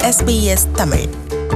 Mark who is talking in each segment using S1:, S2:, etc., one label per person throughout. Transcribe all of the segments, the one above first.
S1: SBS Tamil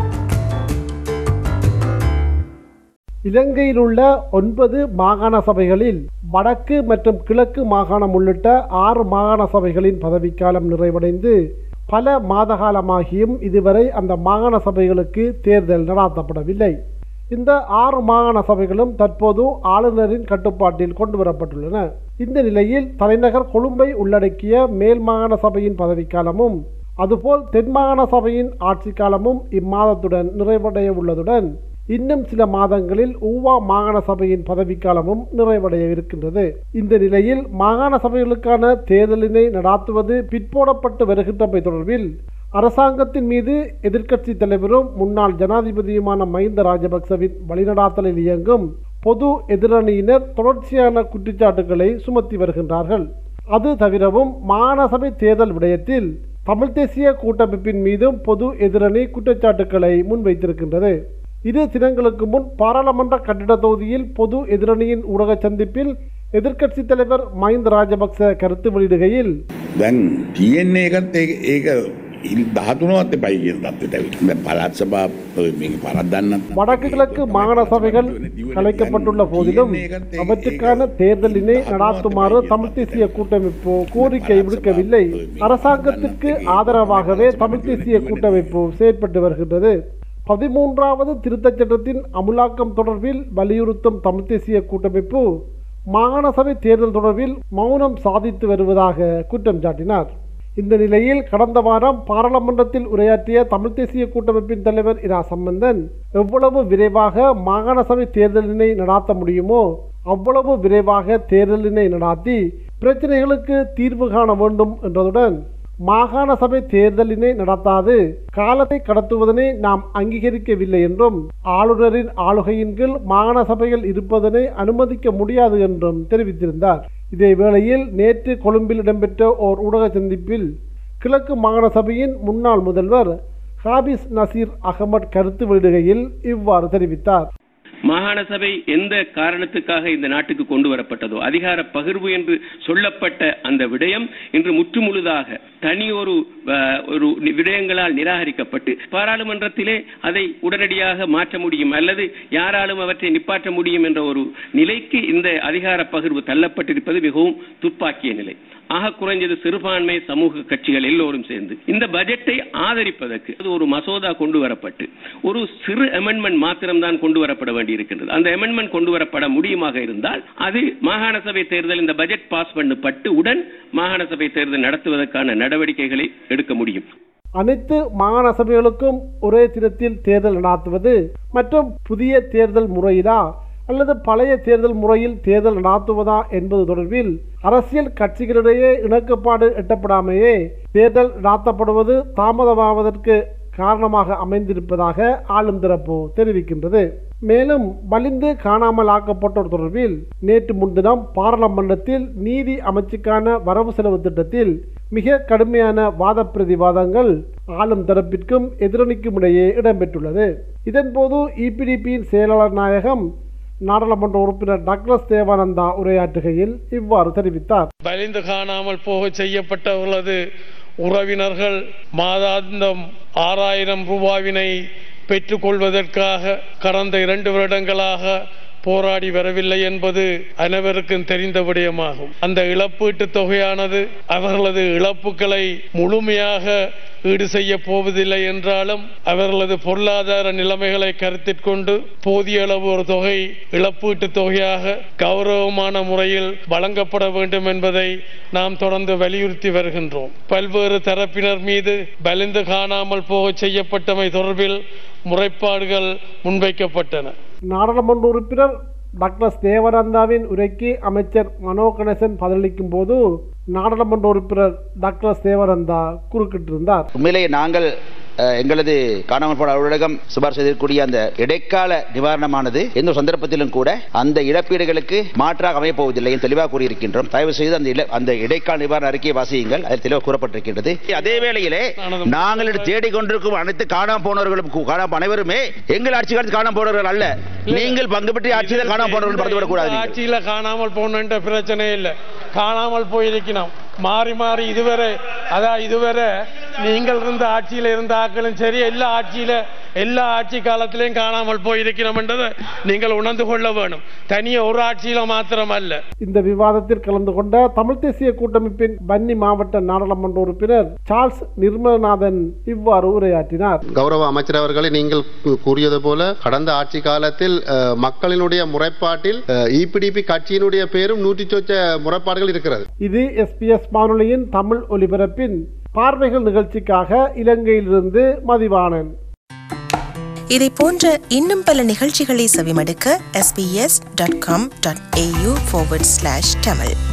S2: இலங்கையில் உள்ள ஒன்பது மாகாண சபைகளில் வடக்கு மற்றும் கிழக்கு மாகாணம் உள்ளிட்ட ஆறு மாகாண சபைகளின் பதவிக்காலம் நிறைவடைந்து பல மாத காலமாகியும் இதுவரை அந்த மாகாண சபைகளுக்கு தேர்தல் நடாத்தப்படவில்லை இந்த ஆறு மாகாண சபைகளும் தற்போது ஆளுநரின் கட்டுப்பாட்டில் கொண்டு வரப்பட்டுள்ளன இந்த நிலையில் தலைநகர் கொழும்பை உள்ளடக்கிய மேல் மாகாண சபையின் பதவிக்காலமும் அதுபோல் தென் மாகாண சபையின் ஆட்சி காலமும் இம்மாதத்துடன் நிறைவடைய உள்ளதுடன் இன்னும் சில மாதங்களில் ஊவா மாகாண சபையின் பதவிக்காலமும் நிறைவடைய இருக்கின்றது இந்த நிலையில் மாகாண சபைகளுக்கான தேர்தலினை நடாத்துவது பிற்போடப்பட்டு வருகின்றமை தொடர்பில் அரசாங்கத்தின் மீது எதிர்க்கட்சி தலைவரும் முன்னாள் ஜனாதிபதியுமான மஹிந்த ராஜபக்சவின் வழிநடாத்தலில் இயங்கும் பொது எதிரணியினர் தொடர்ச்சியான குற்றச்சாட்டுகளை சுமத்தி வருகின்றார்கள் அது தவிரவும் மாகாண சபை தேர்தல் விடயத்தில் தமிழ் தேசிய கூட்டமைப்பின் மீதும் பொது எதிரணி குற்றச்சாட்டுக்களை முன்வைத்திருக்கின்றது இரு தினங்களுக்கு முன் பாராளுமன்ற கட்டிட தொகுதியில் பொது எதிரணியின் ஊடக சந்திப்பில் எதிர்க்கட்சித் தலைவர் மஹிந்த ராஜபக்ச கருத்து வெளியிடுகையில்
S3: දැන් තියෙන්නේ එකත් ඒ- ඒක ඉල් දහතුනවත් එපයි කිය තත්වට ඇවිත් පලත් සභා මේක පරත්දන්න
S2: வடக்கு கிழக்கு மாகாண சபைகள் கலைக்கப்பட்டுள்ள போதிலும் அவற்றுக்கான தேர்தலினை நடாத்துமாறு தமிழ் தேசிய கூட்டமைப்பு கோரிக்கை விடுக்கவில்லை அரசாங்கத்திற்கு ஆதரவாகவே தமிழ் தேசிய கூட்டமைப்பு செயற்பட்டு வருகின்றது பதிமூன்றாவது திருத்தச் சட்டத்தின் அமுலாக்கம் தொடர்பில் வலியுறுத்தும் தமிழ் தேசிய கூட்டமைப்பு மாகாண சபை தேர்தல் தொடர்பில் மௌனம் சாதித்து வருவதாக குற்றம் சாட்டினார் இந்த நிலையில் கடந்த வாரம் பாராளுமன்றத்தில் உரையாற்றிய தமிழ் தேசிய கூட்டமைப்பின் தலைவர் இரா சம்பந்தன் எவ்வளவு விரைவாக மாகாண சபை தேர்தலினை நடாத்த முடியுமோ அவ்வளவு விரைவாக தேர்தலினை நடாத்தி பிரச்சனைகளுக்கு தீர்வு காண வேண்டும் என்றதுடன் மாகாண சபை தேர்தலினை நடத்தாது காலத்தை கடத்துவதனை நாம் அங்கீகரிக்கவில்லை என்றும் ஆளுநரின் ஆளுகையின் கீழ் மாகாண சபைகள் இருப்பதனை அனுமதிக்க முடியாது என்றும் தெரிவித்திருந்தார் இதே வேளையில் நேற்று கொழும்பில் இடம்பெற்ற ஓர் ஊடக சந்திப்பில் கிழக்கு மாகாண சபையின் முன்னாள் முதல்வர் ஹாபிஸ் நசீர் அகமட் கருத்து வெளியிடுகையில் இவ்வாறு தெரிவித்தார்
S4: மாகாண சபை எந்த காரணத்துக்காக இந்த நாட்டுக்கு கொண்டு வரப்பட்டதோ அதிகார பகிர்வு என்று சொல்லப்பட்ட அந்த விடயம் இன்று முற்றுமுழுதாக தனி ஒரு அஹ், ஒரு நி- விடயங்களால் நிராகரிக்கப்பட்டு பாராளுமன்றத்திலே அதை உடனடியாக மாற்ற முடியும் அல்லது யாராலும் அவற்றை நிப்பாற்ற முடியும் என்ற ஒரு நிலைக்கு இந்த அதிகார பகிர்வு தள்ளப்பட்டிருப்பது மிகவும் துப்பாக்கிய நிலை ஆக குறைஞ்சது சிறுபான்மை சமூக கட்சிகள் எல்லோரும் சேர்ந்து இந்த பட்ஜெட்டை ஆதரிப்பதற்கு அது ஒரு மசோதா கொண்டு வரப்பட்டு ஒரு சிறு அமெண்ட்மெண்ட் மாத்திரம்தான் கொண்டு வரப்பட வேண்டியிருக்கின்றது அந்த அமெண்ட்மெண்ட் கொண்டு வரப்பட முடியுமாக இருந்தால் அது மாகாண சபை தேர்தல் இந்த பட்ஜெட் பாஸ் பண்ணப்பட்டு உடன் மாகாண சபை தேர்தல் நடத்துவதற்கான நடவடிக்கைகளை எடுக்க முடியும்
S2: அனைத்து மாகாண சபைகளுக்கும் ஒரே தினத்தில் தேர்தல் நடாத்துவது மற்றும் புதிய தேர்தல் முறையிலா அல்லது பழைய தேர்தல் முறையில் தேர்தல் நடாத்துவதா என்பது தொடர்பில் அரசியல் கட்சிகளிடையே இணக்கப்பாடு எட்டப்படாமையே தேர்தல் நடாத்தப்படுவது தாமதமாவதற்கு காரணமாக அமைந்திருப்பதாக ஆளும் தரப்பு தெரிவிக்கின்றது மேலும் வலிந்து காணாமல் ஆக்கப்பட்டோர் தொடர்பில் நேற்று முன்தினம் பாராளுமன்றத்தில் நீதி அமைச்சுக்கான வரவு செலவு திட்டத்தில் மிக கடுமையான வாத பிரதிவாதங்கள் ஆளும் தரப்பிற்கும் எதிரணிக்கும் இடையே இடம்பெற்றுள்ளது இதன்போது இபிடிபியின் செயலாளர் நாயகம் நாடாளுமன்ற உறுப்பினர் டக்ளஸ் தேவானந்தா உரையாற்றுகையில் இவ்வாறு தெரிவித்தார்
S5: வலிந்து காணாமல் போக செய்யப்பட்டவர்களது உறவினர்கள் மாதாந்தம் ஆறாயிரம் ரூபாவினை பெற்றுக்கொள்வதற்காக கடந்த இரண்டு வருடங்களாக போராடி வரவில்லை என்பது அனைவருக்கும் தெரிந்த விடயமாகும் அந்த இழப்பீட்டு தொகையானது அவர்களது இழப்புகளை முழுமையாக ஈடு செய்ய போவதில்லை என்றாலும் அவர்களது பொருளாதார நிலைமைகளை கருத்தில் கொண்டு போதிய அளவு ஒரு தொகை இழப்பீட்டு தொகையாக கௌரவமான முறையில் வழங்கப்பட வேண்டும் என்பதை நாம் தொடர்ந்து வலியுறுத்தி வருகின்றோம் பல்வேறு தரப்பினர் மீது வலிந்து காணாமல் போக செய்யப்பட்டமை தொடர்பில் முறைப்பாடுகள் முன்வைக்கப்பட்டன
S2: நாடாளுமன்ற உறுப்பினர் டாக்டர் தேவானந்தாவின் உரைக்கு அமைச்சர் மனோ கணேசன் பதிலளிக்கும் போது நாடாளுமன்ற உறுப்பினர் டாக்டர் தேவானந்தா குறுக்கிட்டிருந்தார்
S6: உண்மையிலேயே நாங்கள் அஹ், எங்களது காணாமல் போன அலுவலகம் சிபார் செய்திருக்கக்கூடிய அந்த இடைக்கால நிவாரணமானது எந்த ஒரு சந்தர்ப்பத்திலும் கூட அந்த இழப்பீடுகளுக்கு மாற்றாக அமையப் போவதில்லை என்று தெளிவாக கூறியிருக்கின்றோம் தயவு செய்து அந்த இல- அந்த இடைக்கால நிவாரண அறிக்கையை வாசியுங்கள் அதில் தெளிவாக கூறப்பட்டிருக்கின்றது அதே வேளையிலே நாங்கள் இன்று தேடிக்கொண்டிருக்கும் அனைத்து காணாமல் போனவர்களும் கு- காணாம அனைவருமே எங்கள் ஆட்சி காலத்தில் காணாமல் போனவர்கள் அல்ல நீங்கள் பங்கு பெற்ற ஆட்சியில் காணாமல் போனவர்கள் பறந்துவிடக் கூடாது நீங்கள்.
S5: ஆட்சியில காணாமல் போனன்ற பிரச்சனை இல்லை காணாமல் போயிருக்கணும் மாறி மாறி இதுவரை அதான் இதுவரை நீங்கள் இருந்த ஆட்சியில இருந்த ஆட்களும் சரி எல்லா ஆட்சியில எல்லா ஆட்சி காலத்திலையும் காணாமல் போயிருக்கிறோம்ன்றதை நீங்கள் உணர்ந்து கொள்ள வேணும் தனியே ஒரு ஆட்சியில மாத்திரம் அல்ல
S2: இந்த விவாதத்தில் கலந்து கொண்ட தமிழ் தேசிய கூட்டமைப்பின் பன்னி மாவட்ட நாடாளுமன்ற உறுப்பினர் சார்ல்ஸ் நிர்மலநாதன் இவ்வாறு உரையாற்றினார்
S1: கௌரவ அமைச்சர் அவர்களை நீங்கள் கூ- கூறியது போல கடந்த ஆட்சி காலத்தில் அஹ், மக்களினுடைய முறைப்பாட்டில் இபிடிபி கட்சியினுடைய பேரும் நூற்றி சொச்ச முறைப்பாடுகள் இருக்கிறது
S2: இது எஸ்பிஎஸ் வானொலியின் தமிழ் ஒலிபரப்பின் பார்வைகள் நிகழ்ச்சிக்காக இலங்கையிலிருந்து மதிவாணன்
S7: இதை போன்ற இன்னும் பல நிகழ்ச்சிகளை செவிமடுக்க sbs.com.au forward slash tamil